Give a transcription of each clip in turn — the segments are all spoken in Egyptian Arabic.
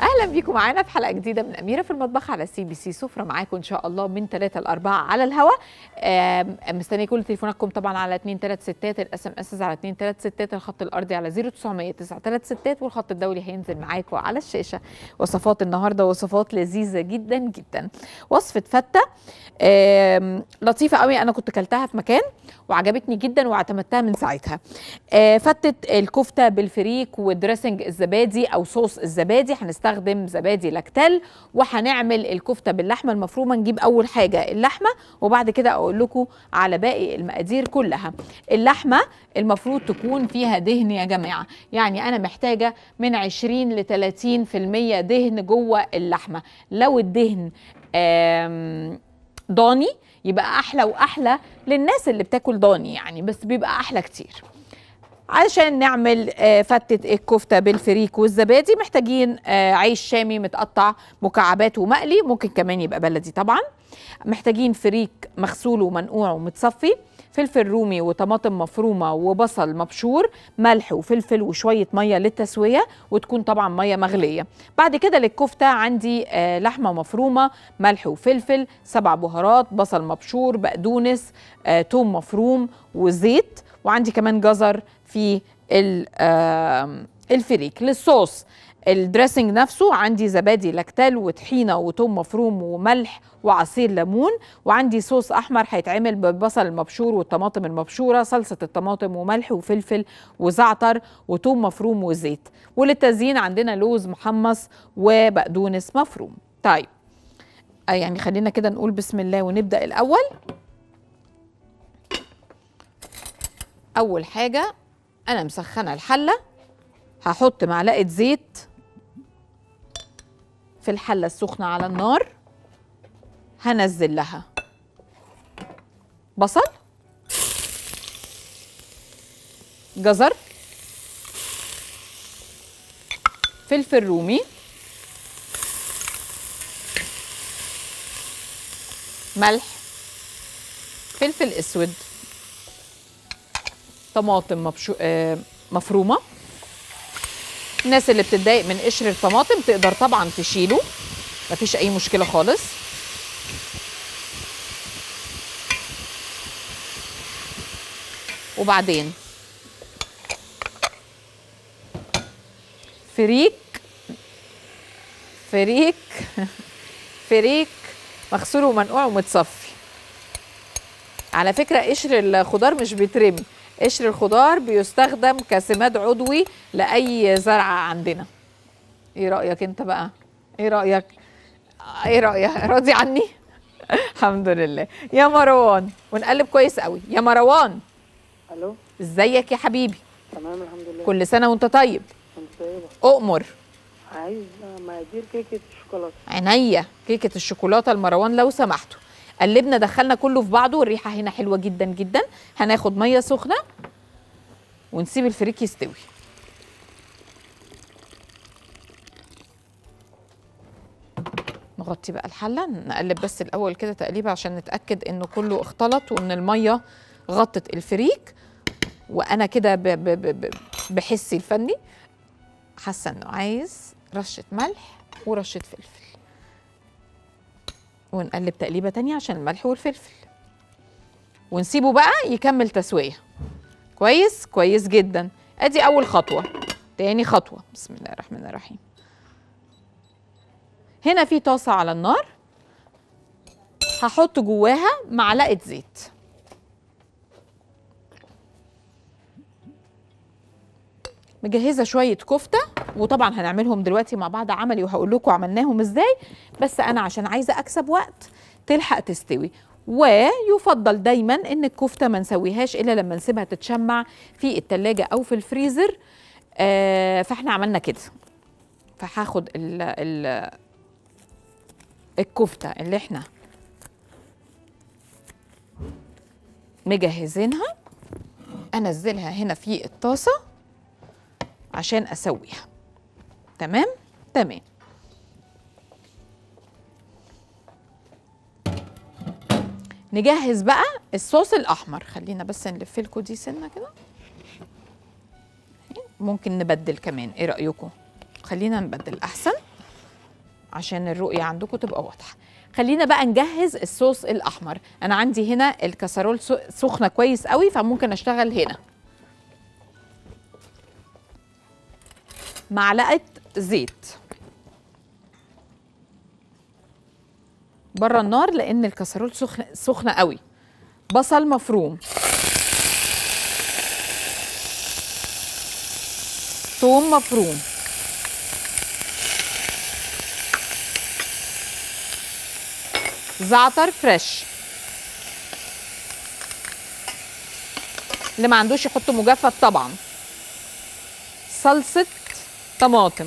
اهلا بيكم معانا في حلقه جديده من اميره في المطبخ على سي بي سي سفره معاكم ان شاء الله من 3 ل 4 على الهواء مستنيه كل تليفوناتكم طبعا على 2 3 6 الاس ام اس على 2 3 6 الخط الارضي على 0900 9 3 6 والخط الدولي هينزل معاكم على الشاشه وصفات النهارده وصفات لذيذه جدا جدا وصفه فته آم، لطيفه قوي انا كنت كلتها في مكان وعجبتني جدا واعتمدتها من ساعتها آه، فتة الكفتة بالفريك ودريسنج الزبادي أو صوص الزبادي هنستخدم زبادي لاكتال وهنعمل الكفتة باللحمة المفرومة نجيب أول حاجة اللحمة وبعد كده أقول لكم على باقي المقادير كلها اللحمة المفروض تكون فيها دهن يا جماعة يعني أنا محتاجة من 20 ل 30% دهن جوه اللحمة لو الدهن آم، ضاني يبقى احلى واحلى للناس اللي بتاكل ضاني يعني بس بيبقى احلى كتير علشان نعمل آه، فتة الكفتة بالفريك والزبادي محتاجين آه، عيش شامي متقطع مكعبات ومقلي ممكن كمان يبقى بلدي طبعا محتاجين فريك مغسول ومنقوع ومتصفي فلفل رومي وطماطم مفرومه وبصل مبشور ملح وفلفل وشويه ميه للتسويه وتكون طبعا ميه مغليه بعد كده للكفته عندي آه، لحمه مفرومه ملح وفلفل سبع بهارات بصل مبشور بقدونس آه، توم مفروم وزيت وعندي كمان جزر في ال- آم، الفريك للصوص الدريسنج نفسه عندي زبادي لاكتال وطحينه وتوم مفروم وملح وعصير ليمون وعندي صوص احمر هيتعمل بالبصل المبشور والطماطم المبشوره صلصه الطماطم وملح وفلفل وزعتر وتوم مفروم وزيت وللتزيين عندنا لوز محمص وبقدونس مفروم طيب آه يعني خلينا كده نقول بسم الله ونبدا الاول اول حاجه انا مسخنه الحله هحط معلقه زيت في الحله السخنه على النار هنزل لها بصل جزر فلفل رومي ملح فلفل اسود طماطم مبشو... آه، مفرومه الناس اللي بتتضايق من قشر الطماطم تقدر طبعا تشيله مفيش اي مشكله خالص وبعدين فريك فريك فريك مغسول ومنقوع ومتصفي على فكرة قشر الخضار مش بيترمي قشر الخضار بيستخدم كسماد عضوي لأي زرعة عندنا ايه رأيك انت بقى ايه رأيك ايه رأيك راضي عني الحمد لله يا مروان ونقلب كويس قوي يا مروان الو ازيك يا حبيبي تمام الحمد لله كل سنة وانت طيب كنت طيبه اؤمر عايز مقادير كيكه الشوكولاته عينيا كيكة الشوكولاتة المروان لو سمحتوا قلبنا دخلنا كله في بعضه والريحة هنا حلوة جدا جدا هناخد مية سخنة ونسيب الفريك يستوي نغطي بقى الحلة نقلب بس الأول كده تقليبة عشان نتأكد إنه كله اختلط وإن المية غطت الفريك وأنا كده ب- ب- ب- ب- بحسي الفني حاسة إنه عايز رشة ملح ورشة فلفل ونقلب تقليبة تانية عشان الملح والفلفل ونسيبه بقى يكمل تسوية كويس كويس جدا ادي اول خطوة تاني خطوة بسم الله الرحمن الرحيم هنا في طاسة على النار هحط جواها معلقة زيت مجهزه شويه كفته وطبعا هنعملهم دلوقتي مع بعض عملي وهقول لكم عملناهم ازاي بس انا عشان عايزه اكسب وقت تلحق تستوي ويفضل دايما ان الكفته ما نسويهاش الا لما نسيبها تتشمع في التلاجة او في الفريزر آه فاحنا عملنا كده فهاخد ال ال الكفته اللي احنا مجهزينها انزلها هنا في الطاسه عشان اسويها تمام تمام نجهز بقى الصوص الاحمر خلينا بس نلف لكم دي سنه كده ممكن نبدل كمان ايه رايكم خلينا نبدل احسن عشان الرؤيه عندكم تبقى واضحه خلينا بقى نجهز الصوص الاحمر انا عندي هنا الكسرول سو- سخنه كويس قوي فممكن اشتغل هنا معلقه زيت بره النار لان الكسرول سخن سخنه قوي بصل مفروم ثوم مفروم زعتر فريش اللي ما عندوش يحط مجفف طبعا صلصة طماطم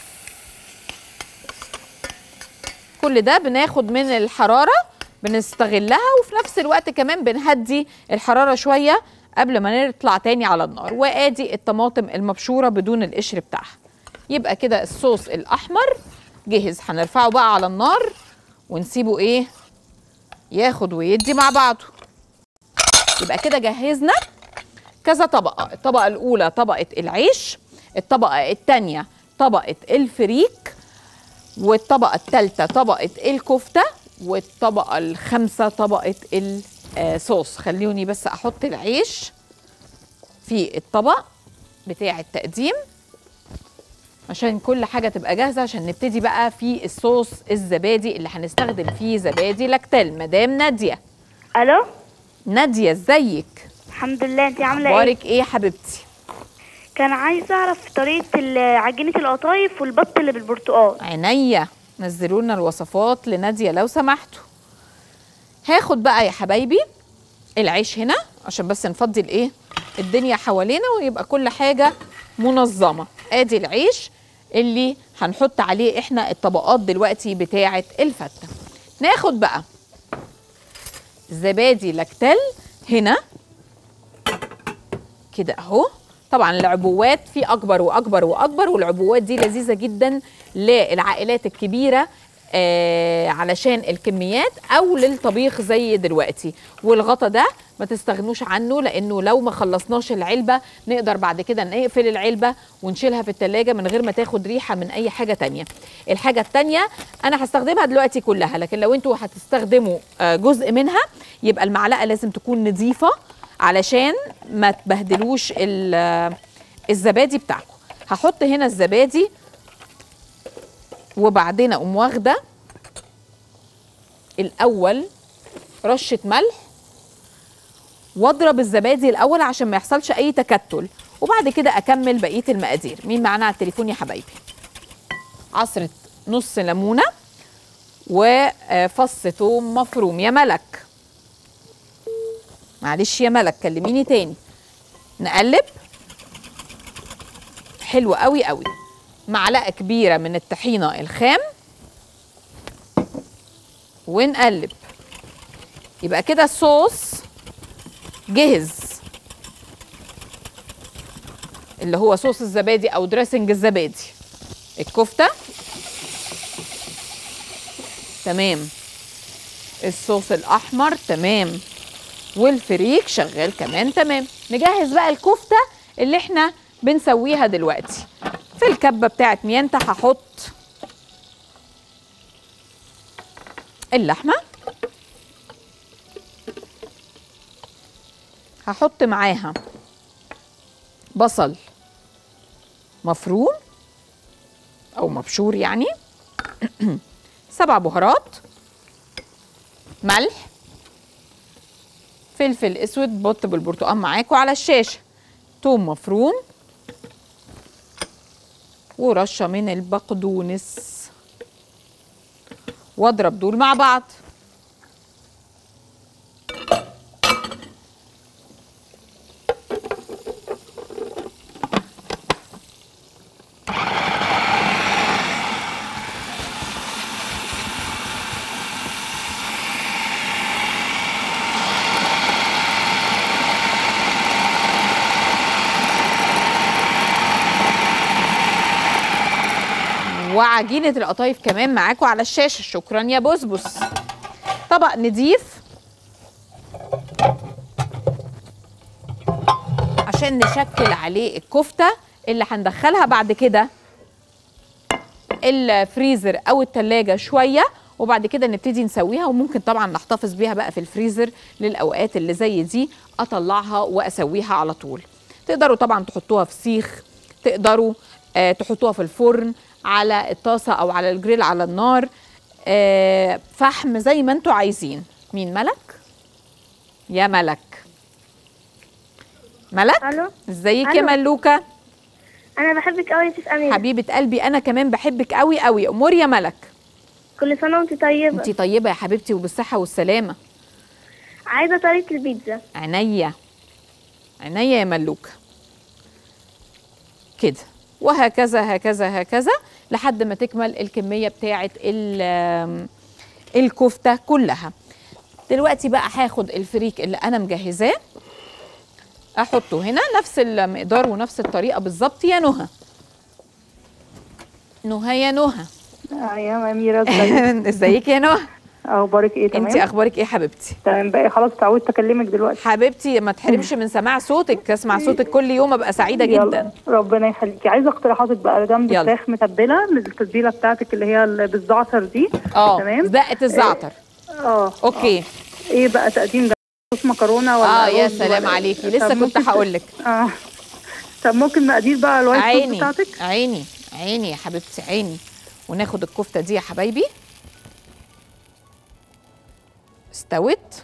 كل ده بناخد من الحرارة بنستغلها وفي نفس الوقت كمان بنهدي الحرارة شوية قبل ما نطلع تاني على النار وادي الطماطم المبشورة بدون القشر بتاعها يبقى كده الصوص الأحمر جهز هنرفعه بقى على النار ونسيبه ايه ياخد ويدي مع بعضه يبقى كده جهزنا كذا طبقة الطبقة الأولى طبقة العيش الطبقة الثانية طبقة الفريك والطبقة الثالثة طبقة الكفتة والطبقة الخامسة طبقة الصوص خلوني بس أحط العيش في الطبق بتاع التقديم عشان كل حاجة تبقى جاهزة عشان نبتدي بقى في الصوص الزبادي اللي هنستخدم فيه زبادي لاكتيل مدام نادية الو نادية ازيك الحمد لله انت عامله ايه اخبارك ايه يا حبيبتي كان عايزه اعرف طريقه ال- عجينه القطايف والبط اللي بالبرتقال عينيا نزلوا لنا الوصفات لنادية لو سمحتوا هاخد بقى يا حبايبي العيش هنا عشان بس نفضي الايه الدنيا حوالينا ويبقى كل حاجة منظمة ادي العيش اللي هنحط عليه احنا الطبقات دلوقتي بتاعة الفتة ناخد بقى زبادي لاكتل هنا كده اهو طبعا العبوات في اكبر واكبر واكبر والعبوات دي لذيذه جدا للعائلات الكبيره آه علشان الكميات او للطبيخ زي دلوقتي والغطا ده ما تستغنوش عنه لانه لو ما خلصناش العلبه نقدر بعد كده نقفل العلبه ونشيلها في التلاجة من غير ما تاخد ريحه من اي حاجه تانية الحاجه التانية انا هستخدمها دلوقتي كلها لكن لو انتوا هتستخدموا آه، جزء منها يبقى المعلقه لازم تكون نظيفه علشان ما تبهدلوش ال- الزبادي بتاعكم هحط هنا الزبادي وبعدين اقوم واخده الاول رشه ملح واضرب الزبادي الاول عشان ما يحصلش اي تكتل وبعد كده اكمل بقيه المقادير مين معانا على التليفون يا حبايبي عصره نص ليمونه وفص ثوم مفروم يا ملك معلش يا ملك كلميني تاني نقلب حلو قوي قوي معلقه كبيره من الطحينه الخام ونقلب يبقى كده الصوص جهز اللي هو صوص الزبادي او دريسنج الزبادي الكفته تمام الصوص الاحمر تمام والفريك شغال كمان تمام نجهز بقى الكفته اللي احنا بنسويها دلوقتي في الكبه بتاعت ميانتا هحط اللحمه هحط معاها بصل مفروم او مبشور يعني سبع بهارات ملح فلفل اسود بط بالبرتقال معاكم على الشاشه توم مفروم ورشه من البقدونس واضرب دول مع بعض وعجينه القطايف كمان معاكم على الشاشه شكرا يا بسبس طبق نضيف عشان نشكل عليه الكفته اللي هندخلها بعد كده الفريزر او التلاجة شويه وبعد كده نبتدي نسويها وممكن طبعا نحتفظ بيها بقى في الفريزر للاوقات اللي زي دي اطلعها واسويها على طول تقدروا طبعا تحطوها في سيخ تقدروا آه تحطوها في الفرن على الطاسه او على الجريل على النار آه فحم زي ما انتوا عايزين مين ملك يا ملك ملك الو ازيك يا ألو. ملوكه انا بحبك قوي يا ست اميره حبيبه قلبي انا كمان بحبك قوي قوي امور يا ملك كل سنه وانت طيبه انتي طيبه يا حبيبتي وبالصحه والسلامه عايزه طريقه البيتزا عينيا عينيا يا ملوكه كده وهكذا هكذا هكذا لحد ما تكمل الكميه بتاعه ال- الكفته كلها دلوقتي بقى هاخد الفريك اللي انا مجهزاه احطه هنا نفس المقدار ونفس الطريقه بالظبط يا نهى نهى يا نهى يا أميرة ازيك ازيك يا نهى أخبارك إيه تمام؟ انت اخبارك ايه حبيبتي تمام بقى خلاص اتعودت أكلمك دلوقتي حبيبتي ما تحرمش من سماع صوتك اسمع صوتك كل يوم ابقى سعيده يلا جدا ربنا يخليكي عايزة اقتراحاتك بقى جنب يلا. فراخ متبلة من التتبيلة بتاعتك اللي هي اللي بالزعتر دي اه تمام دقه الزعتر اه اوكي ايه بقى تقديم ده صوص مكرونة ولا اه يا رز سلام ولا- عليكي طب لسه كنت ممكن ت- هقول لك اه طب ممكن مقادير بقى الوايت صوص عيني بتاعتك عيني عيني يا حبيبتي عيني وناخد الكفته دي يا حبايبي استوت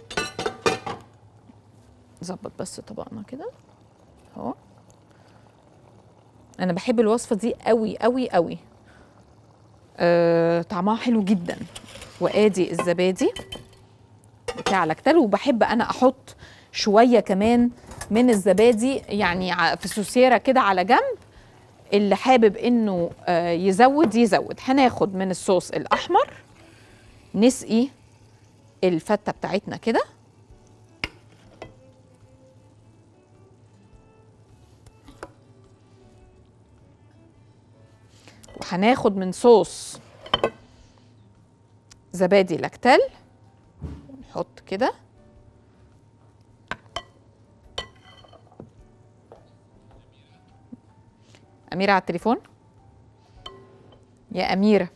ظبط بس طبقنا كده اهو انا بحب الوصفه دي قوي قوي قوي آه طعمها حلو جدا وادي الزبادي بتاع لاكتال وبحب انا احط شويه كمان من الزبادي يعني ع- في سوسيره كده على جنب اللي حابب انه آه، يزود يزود هناخد من الصوص الاحمر نسقي الفته بتاعتنا كده وهناخد من صوص زبادي لاكتال نحط كده أميرة على التليفون يا أميرة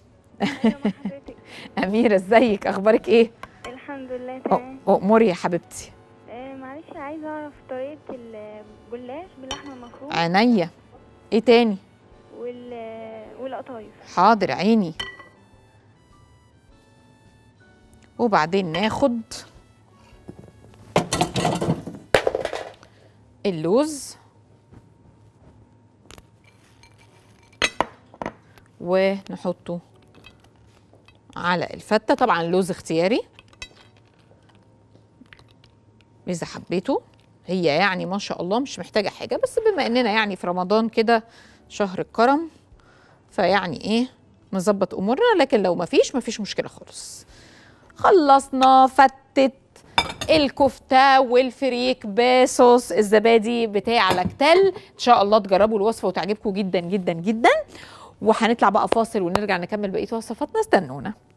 أميرة ازيك أخبارك إيه؟ الحمد لله أ- أموري يا حبيبتي آه معلش عايزه اعرف طريقه الجلاش باللحمه المفرومه عينيا إيه تاني؟ وال والقطايف حاضر عيني وبعدين ناخد اللوز ونحطه على الفتة طبعا اللوز اختياري إذا حبيته هي يعني ما شاء الله مش محتاجة حاجة بس بما إننا يعني في رمضان كده شهر الكرم فيعني ايه نظبط امورنا لكن لو مفيش مفيش مشكله خالص خلصنا فتت الكفته والفريك بصوص الزبادي بتاع لاكتل ان شاء الله تجربوا الوصفه وتعجبكم جدا جدا جدا وهنطلع بقى فاصل ونرجع نكمل بقيه وصفاتنا استنونا